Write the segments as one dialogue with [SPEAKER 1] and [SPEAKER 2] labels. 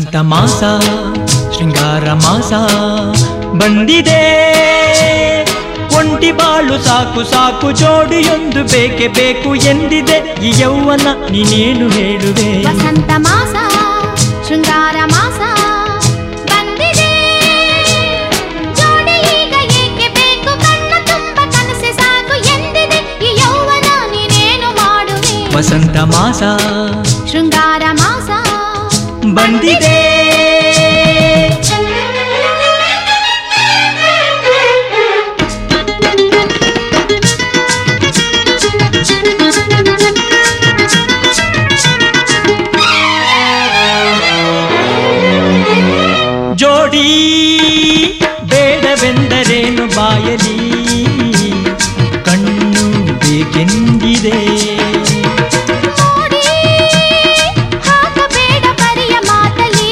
[SPEAKER 1] ವಸಂತ ಮಾಸ ಶೃಂಗಾರ ಮಾಸ ಬಂದಿದೆ ಒಂಟಿ ಬಾಳು ಸಾಕು ಸಾಕು ಜೋಡಿಯೊಂದು ಬೇಕೆ ಬೇಕು ಎಂದಿದೆ ಈ ಯೌವನ ನೀನೇನು ಹೇಳುವೆ
[SPEAKER 2] ವಸಂತ ಮಾಸ ಶೃಂಗಾರ ಮಾಸ ಬಂದಿದೆ ಜೋಡಿ ಈಗ ಏಕೆ ಬೇಕು ಕಣ್ಣ ತುಂಬ ಕನಸೆ ಸಾಕು ಎಂದಿದೆ ಈ ಯೌವನ ನೀನೇನು ಮಾಡುವೆ
[SPEAKER 1] ವಸಂತ ಮಾಸ
[SPEAKER 2] ಶೃಂಗಾರ ಮಾಸ
[SPEAKER 1] ಬಂದಿದೆ ಜೋಡಿ ಬೇಡವೆಂದರೇನು ಬಾಯಲಿ ಕಣ್ಣು ಬೇಕೆಂದಿದೆ
[SPEAKER 2] ನೋಡಿ ಹಾಕಬೇಡ ಬರಿಯ ಮಾತಲಿ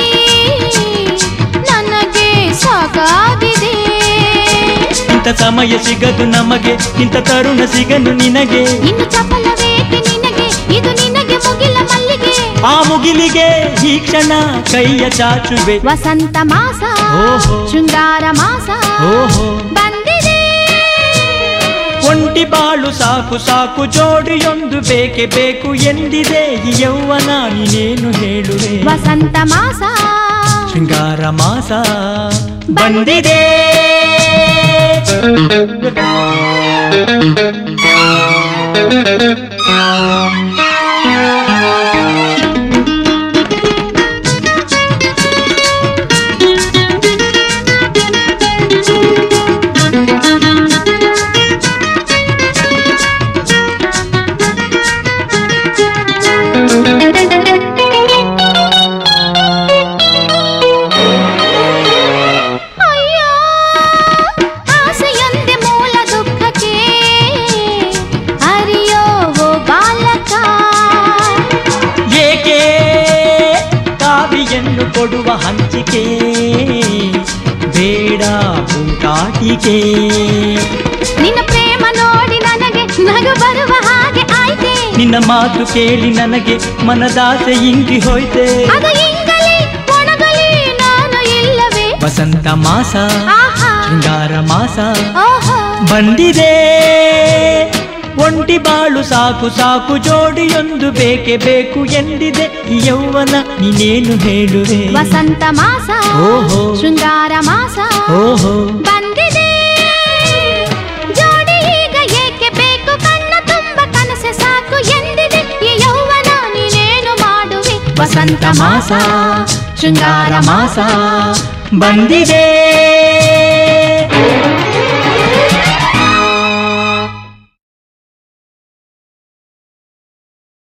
[SPEAKER 2] ನನಗೆ ಸಾಕಾಗಿದೆ
[SPEAKER 1] ಇಂಥ ಸಮಯ ಸಿಗದು ನಮಗೆ ಇಂಥ ತರುಣ ಸಿಗನು ನಿನಗೆ
[SPEAKER 2] ಇನ್ನು ಚಪಲವೇಕೆ ನಿನಗೆ ಇದು ನಿನಗೆ ಮುಗಿಲ ಮಲ್ಲಿಗೆ
[SPEAKER 1] ಆ ಮುಗಿಲಿಗೆ ಈ ಕ್ಷಣ ಕೈಯ ಚಾಚುವೆ
[SPEAKER 2] ವಸಂತ ಮಾಸ
[SPEAKER 1] ಓಹೋ.
[SPEAKER 2] ಶೃಂಗಾರ ಮಾಸ
[SPEAKER 1] ಓಹೋ
[SPEAKER 2] ಬಂದಿದೆ
[SPEAKER 1] ಒಂಟಿ ಬಾಳು ಸಾಕು ಸಾಕು ಜೋಡಿಯೊಂದು ಬೇಕೆ ಬೇಕು ಎಂದಿದೆ ಈ ಯೌವನ ನೀನೇನು ಹೇಳುವೆ
[SPEAKER 2] ವಸಂತ ಮಾಸ
[SPEAKER 1] ಶೃಂಗಾರ ಮಾಸ ಬಂದಿದೆ
[SPEAKER 2] ಅಯ್ಯೋ ಆಸೆಯೊಂದೆ ಮೂಲ ದುಃಖಕ್ಕೆ ಅರಿಯೋ ಓ ಬಾಲಕ
[SPEAKER 1] ಏಕೆ ಕಾವಿಯನ್ನು ಕೊಡುವ ಹಂಚಿಕೆ ಬೇಡ ಊಟಾಟಿಕೆ
[SPEAKER 2] ನಿನ್ನ ಪ್ರೇಮ ನೋಡಿ ನನಗೆ ನಗು ಬರುವ ಹಾಗೆ ಆಯ್ತೆ
[SPEAKER 1] ನಿನ್ನ ಮಾತು ಕೇಳಿ ನನಗೆ ಮನದಾಸೆ ಇಂಗಿ ಹೋಯ್ತೆ
[SPEAKER 2] ಅದು ಇಂಗಲಿ ಒಣಗಲಿ ನಾನು ಇಲ್ಲವೇ
[SPEAKER 1] ವಸಂತ ಮಾಸ
[SPEAKER 2] ಆಹಾ
[SPEAKER 1] ಶೃಂಗಾರ ಮಾಸ
[SPEAKER 2] ಓಹೋ
[SPEAKER 1] ಬಂದಿದೆ ಒಂಟಿ ಬಾಳು ಸಾಕು ಸಾಕು ಜೋಡಿಯೊಂದು ಬೇಕೆ ಬೇಕು ಎಂದಿದೆ ಈ ಯೌವನ ನೀನೇನು ಹೇಳುವೆ
[SPEAKER 2] ವಸಂತ ಮಾಸ
[SPEAKER 1] ಓಹೋ.
[SPEAKER 2] ಶೃಂಗಾರ ಮಾಸ
[SPEAKER 1] ಓಹೋ
[SPEAKER 2] ಬಂದಿದೆ ಜೋಡಿ ಈಗ ಏಕೆ ಬೇಕು ಕಣ್ಣ ತುಂಬ ಕನಸೆ ಸಾಕು ಎಂದಿದೆ ಈ ಯೌವನ ನೀನೇನು ಮಾಡುವೆ
[SPEAKER 1] ವಸಂತ ಮಾಸ ಶೃಂಗಾರ ಮಾಸ ಬಂದಿದೆ